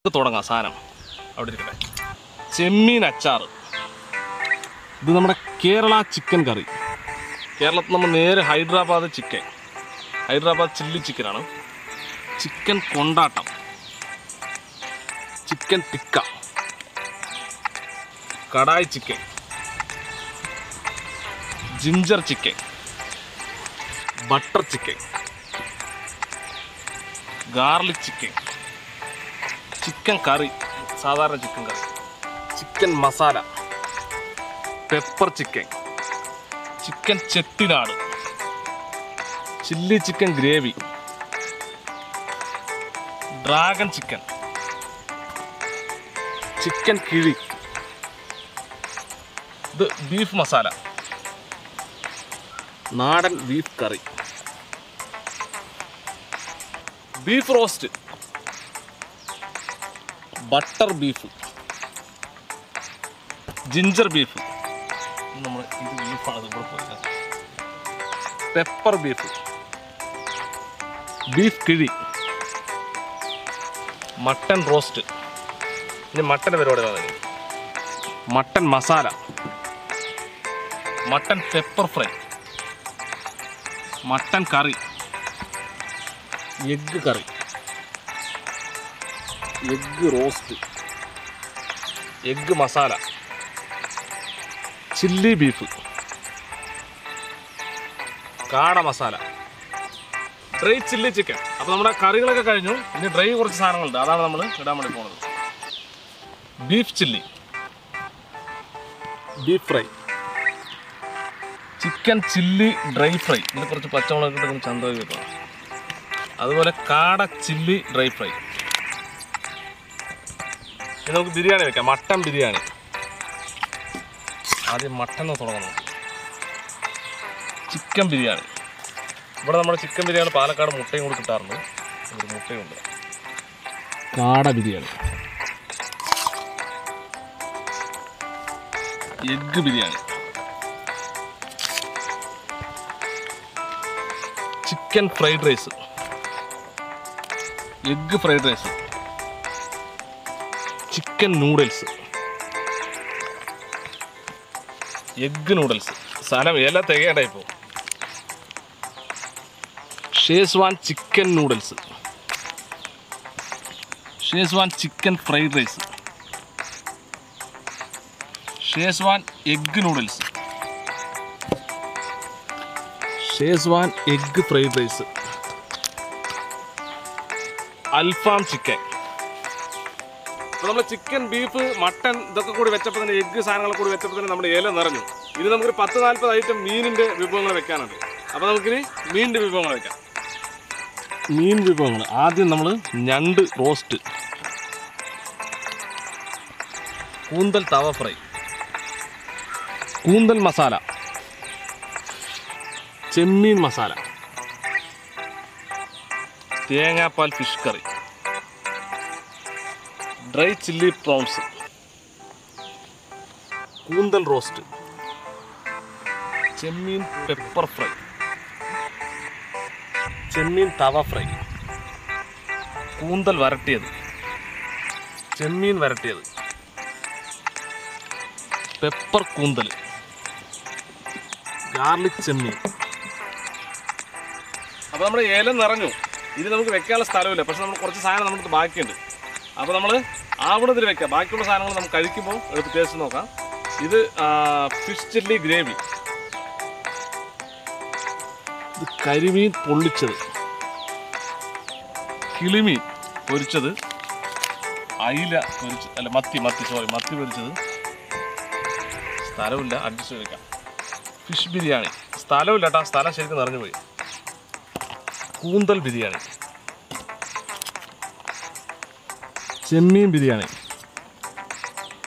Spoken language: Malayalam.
ഇത് തുടങ്ങാം സാധനം അവിടെ ഇരിക്കട്ടെ ചെമ്മീൻ അച്ചാർ ഇത് നമ്മുടെ കേരള ചിക്കൻ കറി കേരളത്തിൽ നമ്മൾ നേരെ ഹൈദരാബാദ് ചിക്കൻ ഹൈദരാബാദ് ചില്ലി ചിക്കനാണ് ചിക്കൻ കൊണ്ടാട്ടം chicken tikka kadai chicken ginger chicken butter chicken garlic chicken chicken curry സാധാരണ chicken curry chicken masala pepper chicken chicken Chettinad chilli chicken gravy dragon chicken chicken കിഴി ഇത് ബീഫ് മസാല നാടൻ beef curry beef roast butter beef ginger beef നമ്മൾ ഇത് ബീഫാണ് ഇത് ഇവിടെ പോയത് പെപ്പർ ബീഫ് ബീഫ് കിഴി മട്ടൻ റോസ്റ്റ് ഇനി മട്ടൻ്റെ പരിപാടിയാണ് ഇനി. Mutton masala mutton pepper fry mutton curry egg curry egg roast egg masala chilli beef കാട മസാല ഡ്രൈ ചില്ലി ചിക്കൻ അപ്പോൾ നമ്മുടെ കറികളൊക്കെ കഴിഞ്ഞു ഇനി ഡ്രൈ കുറച്ച് സാധനങ്ങളുണ്ട് അതാണ് നമ്മൾ ഇടാൻ വേണ്ടി പോകുന്നത് beef chilli beef fry chicken chilli dry fry ഇതിൽ കുറച്ച് പച്ചമുളക് ഇട്ട് ചന്തോയി വെക്കണം അതുപോലെ കാട ചില്ലി ഡ്രൈ ഫ്രൈ ഇനി നമുക്ക് ബിരിയാണി വെക്കാം മട്ടൻ ബിരിയാണി ആദ്യം മട്ടൻ തുടങ്ങണം ചിക്കൻ ബിരിയാണി ഇവിടെ നമ്മുടെ ചിക്കൻ ബിരിയാണി പാലക്കാട് മുട്ടയും കൂടി കിട്ടാറുണ്ട് ഒരു മുട്ടയുണ്ട് കാട biryani egg biryani chicken fried rice egg fried rice chicken noodles egg noodles സാധനം എല്ലാം തികയണ്ട ഇപ്പോൾ Schezwan chicken noodles Schezwan chicken fried rice Schezwan egg noodles Schezwan egg fried rice അൽഫാം ചിക്കൻ അപ്പോൾ നമ്മൾ ചിക്കൻ ബീഫ് മട്ടൺ ഇതൊക്കെ കൂടി വെച്ചപ്പോൾ തന്നെ എഗ്ഗ് സാധനങ്ങളൊക്കെ കൂടി വെച്ചപ്പോൾ തന്നെ നമ്മുടെ ഇല നിറഞ്ഞു ഇനി നമുക്കൊരു പത്ത് നാൽപ്പത് ഐറ്റം മീനിൻ്റെ വിഭവങ്ങൾ വെക്കാനുണ്ട് അപ്പോൾ നമുക്കിനി മീനിൻ്റെ വിഭവങ്ങൾ വെക്കാം മീൻ വിഭവങ്ങൾ ആദ്യം നമ്മൾ ഞണ്ട് റോസ്റ്റ് കൂന്തൽ തവ ഫ്രൈ കൂന്തൽ മസാല ചെമ്മീൻ മസാല തേങ്ങാപ്പാൽ fish curry dry chilli prawns കൂന്തൽ റോസ്റ്റ് ചെമ്മീൻ പെപ്പർ ഫ്രൈ ചെമ്മീൻ തവ ഫ്രൈ കൂന്തൽ വരട്ടിയത് ചെമ്മീൻ വരട്ടിയത് പെപ്പർ കൂന്തൽ ഗാർലിക് ചെമ്മീൻ അപ്പോൾ നമ്മുടെ ഏലം നിറഞ്ഞു ഇത് നമുക്ക് വെക്കാനുള്ള സ്ഥലമില്ല പക്ഷെ നമ്മൾ കുറച്ച് സാധനം നമുക്ക് ബാക്കിയുണ്ട് അപ്പോൾ നമ്മൾ ആവണത്തിൽ വെക്കാം ബാക്കിയുള്ള സാധനങ്ങൾ നമുക്ക് കഴിക്കുമ്പോൾ എടുത്ത് ടേസ്റ്റ് നോക്കാം ഇത് ഫിഷ് ചില്ലി ഗ്രേവി ഇത് കരിമീൻ പൊള്ളിച്ചത് കിളിമീൻ പൊരിച്ചത് അയില പൊരിച്ചത് അല്ല മത്തി മത്തി സോറി മത്തി പൊരിച്ചത് സ്ഥലമില്ല അഡ്ജസ്റ്റ് ചെയ്ത് വെക്കാം ഫിഷ് ബിരിയാണി സ്ഥലമില്ല കേട്ടോ സ്ഥലം ശരിക്കും നിറഞ്ഞു പോയി കൂന്തൽ ബിരിയാണി ചെമ്മീൻ ബിരിയാണി